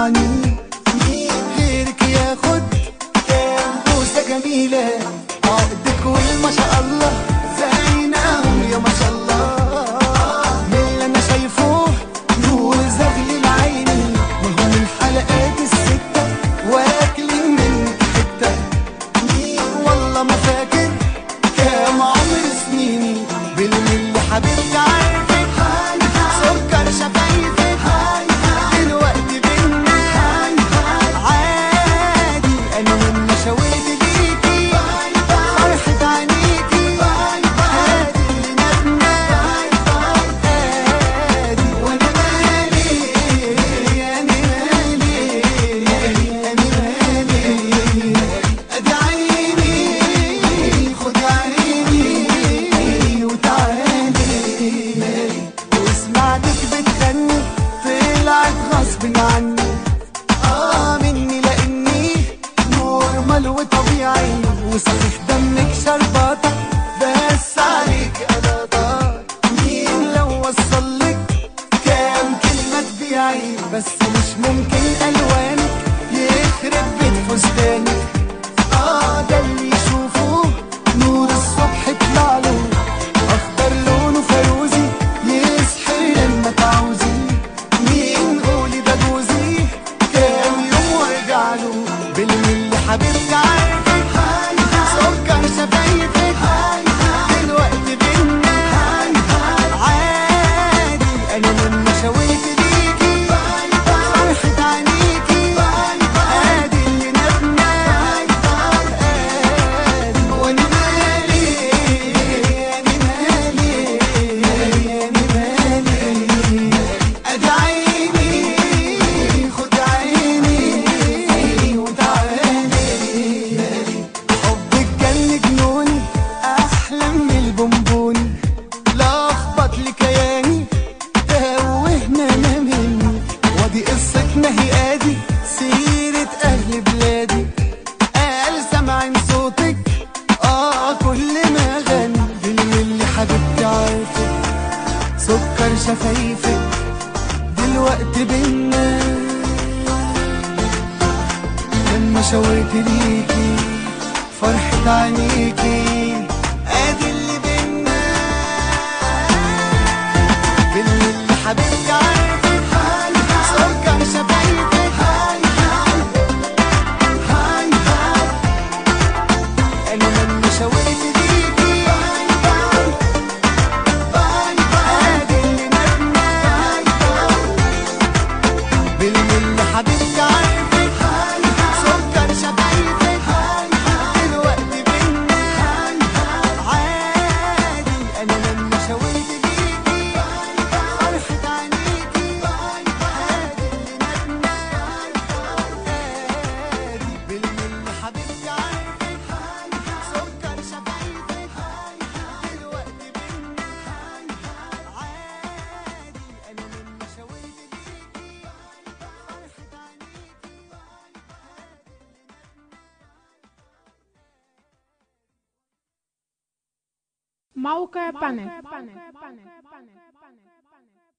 عني غيرك ياخد كام بوسة جميلة عقدك والما شاء الله زينهم يا ما شاء الله من اللي انا شايفه نور زغل عيني وهو من حلقات الستة واكل منك حتة والله ما فاكر كام عمر سنيني بالملي حبيبتي عارفك سكر شفايفك دلوقتي بينا عادي انا من مشاوير ليكي فرحة عينيكي هادي اللي نبنا هادي وانا مالي انا مالي انا مالي ادي عيني خد عيني وتعالي وسمعتك بتغني طلعت غصب عني اه مني لاني نورمال وطبيعي وصحيح دمك شربطة بس عليك انا ضاي مين لو وصلك كام كلمة تبيعي بس مش ممكن الوانك يخرب بيت فستانك اه ده اللي يشوفه نور الصبح يطلع له اخضر لونه فيروزي يسحر لما تعوزي مين قولي ده جوزي كام يوم وارجع له بالملي حبيبتي عارفك سكر شفايفك دلوقتي بينا عادي انا من مشاويري ليكي فرحة عينيكي ادي اللي نبنا ادي وانا مالي انا مالي انا مالي ادي عيني خد عيني وتعالي حبك جن جنوني احلم من البونبوني لخبط لي كياني توهنا انا مني ودي قصتنا هي ادي سيرة اهل بلادي قال سمعن صوتك اه كل ما غني باللي حبيبتي عارفك سكر شفايفك دلوقتي بينا لما شاورت ليكي فرحة عينيكي ادي اللي بينا باللي حبيبتي عارفك سكر شفايفك انا لما شاورت ليكي ادي اللي نبنا باللي حبيبتي عارفك سكر شفايفك دلوقتي بينا عادي انا لما شاورت ليكي فرحة عينيكي هادي اللي نبنا هادي باللي حبيبتي عارفك سكر شفايفك دلوقتي بينا عادي انا لما شاورت ليكي فرحة عينيكي موقع بانك